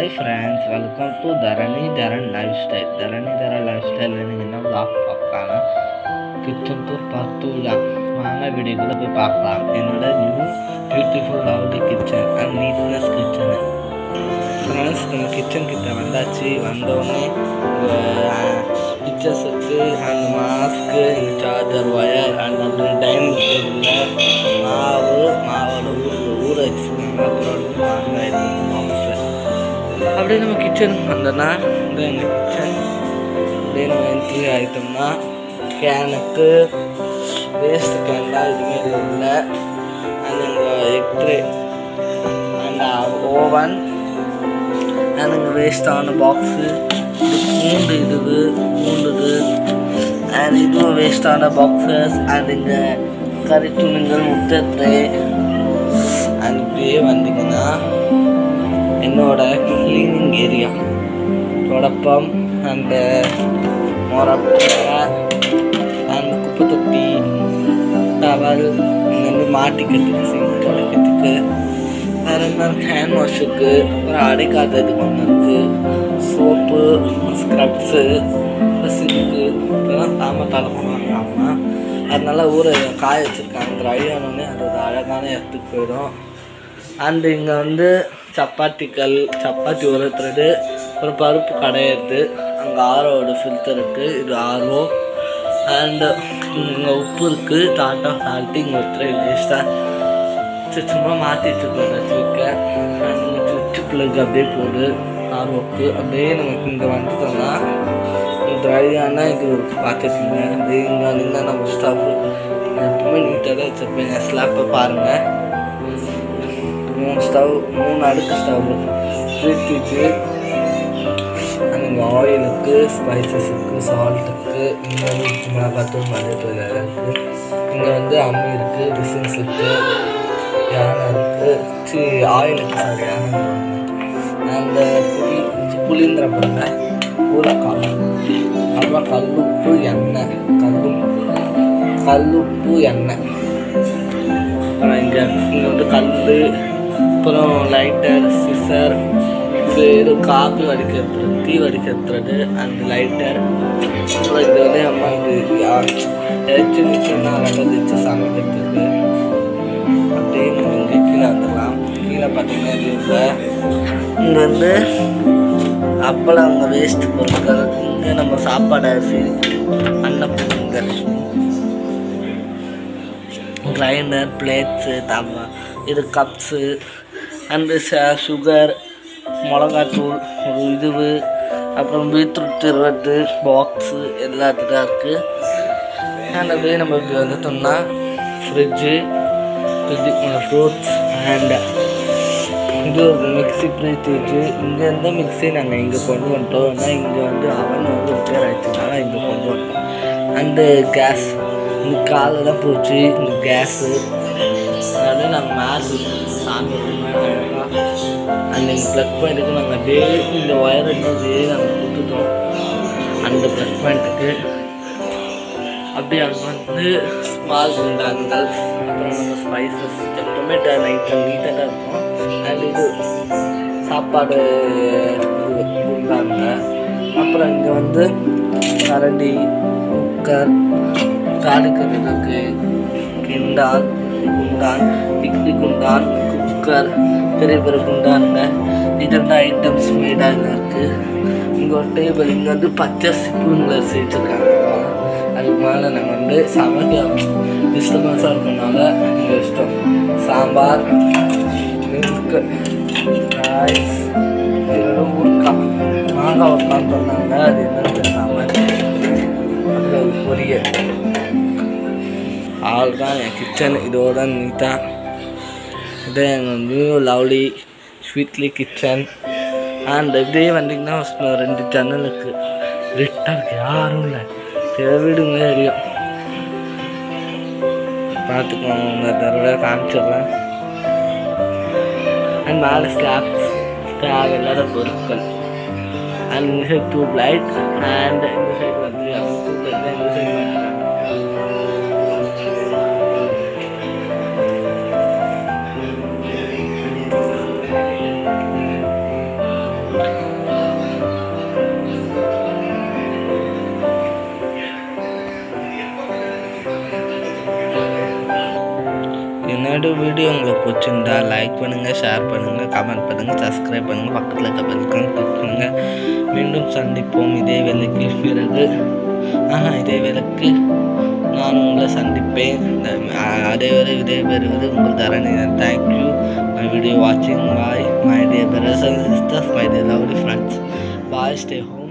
hi friends welcome to Dharani Dharan lifestyle Dharani Dharan lifestyle நீங்கள் என்ன vlog பார்க்கலாம் கிச்சன் டூர் பார்த்துலாம் வாங்க வீடியோக்குள்ளே போய் பார்க்கலாம் என்னோட new beautiful lovely kitchen and neatness kitchen friends நம்ம கிச்சன் கிட்ட வந்தாச்சு வந்தோடனே பிக்சர்ஸ் இருக்கு அண்ட் மாஸ்க்கு இந்த சார்ஜர் ஒயர் அண்ட் அந்த டைனிங் டேபிளில் மாவு மாவோட ஊற ஊற வச்சுருக்காங்க அப்புறம் வந்து மாங்காய் பாக்ஸு அப்படியே நம்ம கிச்சனுக்கு வந்தோன்னா இந்த எங்கள் கிச்சன் அப்படியே நம்ம என்ட்ரி ஆகிட்டோம்னா கேனுக்கு வேஸ்ட் கேன்லாம் எதுவுமே இல்லை அண்ட் எங்கள் எக்ட்ரே அண்ட் ஓவன் அண்ட் இங்கே வேஸ்டான பாக்ஸு பூண்டு இதுவு பூண்டுது அண்ட் இதுவும் வேஸ்டான பாக்ஸஸ் அண்ட் இங்கே கறி துணிகள் முட்டை ட்ரே அண்ட் இப்படியே வந்தீங்கன்னா என்னோட க்ளீனிங் ஏரியா தொடப்பம் அண்டு மொரப்பை அண்ட் குப்பை தொட்டி டவல் இங்கே வந்து மாட்டிக்கிறதுக்கு சிங்க் துடைக்கிறதுக்கு வேறு என்ன ஹேண்ட் வாஷுக்கு அப்புறம் அடைக்காததுக்கு ஒன்று இருக்குது சோப்பு ஸ்க்ரப்ஸு சிங்க்கு இதெல்லாம் தாம தலைப்பாங்க அதனால ஊற காய வச்சுருக்காங்க ட்ரை ஆனோடனே அது ஒரு அழகான இடத்துக்கு போயிடும் அண்டு இங்கே வந்து சப்பாத்திகள் சப்பாத்தி உரத்துறது ஒரு பருப்பு கடையிறது அங்கே ஆரோட ஃபில்டர் இருக்குது இது ஆர்ஓ அண்டு இங்கே உப்பு இருக்குது டாட்டா சால்ட்டு இங்கே ஒருத்தர் வேஸ்ட்டாக சும்மா மாற்றிட்டு வச்சுருக்கேன் அண்ட் சுவிட்சு பிளக் அப்படியே போகுது ஆர்ஓக்கு அப்படியே நமக்கு இங்கே வந்துட்டோம்னா ட்ரையான இது பார்த்துருக்கீங்க அப்படியே இங்கே வந்தீங்கன்னா நம்ம ஸ்டாஃப் எப்பவுமே நீட்டாக தான் வச்சுருப்பேன் ஸ்லாப்பை பாருங்கள் மூணு ஸ்டவ் மூணு அடுக்கு ஸ்டவ் ஃப்ரிட்ஜு அங்கே ஆயிலுக்கு ஸ்பைசஸுக்கு சால்ட்டுக்கு இங்கே வந்து உப்பு மிளகாத்தூள் மஞ்சள் இருக்குது இங்கே வந்து அம்மி இருக்குது பிசினஸ் இருக்குது யானை இருக்குது சி ஆயிலுக்கு சாரி யானை அந்த புளி புளிந்திர பாருங்க ஊறக்காய் அப்புறம் கல்லுப்பு எண்ணெய் கல்லுப்பு கல்லுப்பு எண்ணெய் அப்புறம் இங்கே இங்கே வந்து கல் அப்புறம் லைட்டர் சிசர் இது காப்பி வடிக்கிறது டீ வடிக்கிறது அண்ட் லைட்டர் அப்புறம் இது வந்து அம்மா இது ஏதாச்சும் மிச்சம்னா அதெல்லாம் வச்சு சமைக்கிறதுக்கு அப்படியே நம்ம இங்கே கீழே வந்துடலாம் கீழே பார்த்தீங்கன்னா இது இல்லை இங்கே வந்து அப்பளம் அங்கே வேஸ்ட் பொருட்கள் இங்கே நம்ம சாப்பாடு அரிசி அன்னப்பூங்க கிரைண்டர் பிளேட்ஸு தம்ம இது கப்ஸு அண்டு சுகர் மிளகாத்தூள் ஒரு இதுவு அப்புறம் பீட்ரூட் இருபது பாக்ஸு எல்லாத்துக்கும் இருக்குது அண்ட் அப்படியே நம்ம இப்படி வந்துட்டோம்னா ஃப்ரிட்ஜு ஃப்ரிட்ஜு ஃப்ரூட்ஸ் அண்ட் இது ஒரு மிக்ஸி ஃப்ரிட்ஜு இங்கே இருந்த மிக்ஸி நாங்கள் இங்கே கொண்டு வந்துட்டோம் ஏன்னா இங்கே வந்து அவன் வந்து ரிப்பேர் ஆயிடுச்சுனால இங்கே கொண்டு வந்துட்டோம் அண்டு கேஸ் இந்த காலெல்லாம் போச்சு இந்த கேஸு அதாவது நாங்கள் மேலே சாமி அந்த ப்ளக் பாயிண்ட்டுக்கு நாங்கள் அப்படியே இந்த ஒயர் அப்படியே நாங்கள் கொடுத்துட்டோம் அந்த ப்ளக் பாயிண்ட்டுக்கு அப்படியே அங்கே வந்து ஸ்மால் குண்டான்கள் அப்புறம் நம்ம ஸ்பைசஸ் எப்பவுமே நைட்டில் நீட்டாக தான் இருக்கும் அண்ட் இது சாப்பாடு இது குண்டாங்க அப்புறம் இங்கே வந்து கரண்டி குக்கர் காலிக்கருக்கு கிண்டான் குண்டான் இட்லி குண்டான் குக்கர் பெரிய பெரிய குண்டான்ங்க இது ரெண்டு ஐட்டம்ஸ் மேடாக இருக்குது இங்கே ஒரு டேபிள் இங்கே வந்து பச்சை ஸ்பூனில் சேர்த்துருக்காங்க அதுக்கு மேலே நாங்கள் வந்து சமைக்க டிஸ்டர்பன்ஸாக இருக்கனால இங்கே இஷ்டம் சாம்பார் மில்க் ரைஸ் இதோட ஊருக்கா மாங்காய் உட்காந்து சொன்னாங்க அது என்னன்னு தெரியாமல் அப்புறம் பொரியல் ஆள் தான் என் கிச்சன் இதோட நீட்டாக இது எங்கள் new lovely sweetly kitchen and இப்படியே வந்தீங்கன்னா ஒரு ரெண்டு ஜன்னல் இருக்குது ரிட்டாக இருக்கு யாரும் இல்லை வீடுங்க தெரியும் பார்த்துக்கோங்க உங்கள் தடவை காமிச்சிடுறேன் அண்ட் மேலே ஸ்லாப்ஸ் தேவையில்லாத பொருட்கள் அண்ட் இந்த சைடு டியூப் லைட் அண்ட் இந்த சைடு வந்து டியூப் லைட் இந்த சைடு வந்துட்டாங்க என்னோட வீடியோ உங்களுக்கு பிடிச்சிருந்தா லைக் பண்ணுங்கள் ஷேர் பண்ணுங்கள் கமெண்ட் பண்ணுங்கள் சப்ஸ்கிரைப் பண்ணுங்கள் பக்கத்தில் இருக்க பெல்லைக்கான் கிளிக் பண்ணுங்கள் மீண்டும் சந்திப்போம் இதே வேலைக்கு பிறகு ஆஹா இதே வேலைக்கு நான் உங்களை சந்திப்பேன் அதே வேலை இதே பெறுவது உங்கள் தரணி தேங்க்யூ மை வீடியோ வாட்சிங் bye my dear brothers and sisters my dear lovely friends bye stay home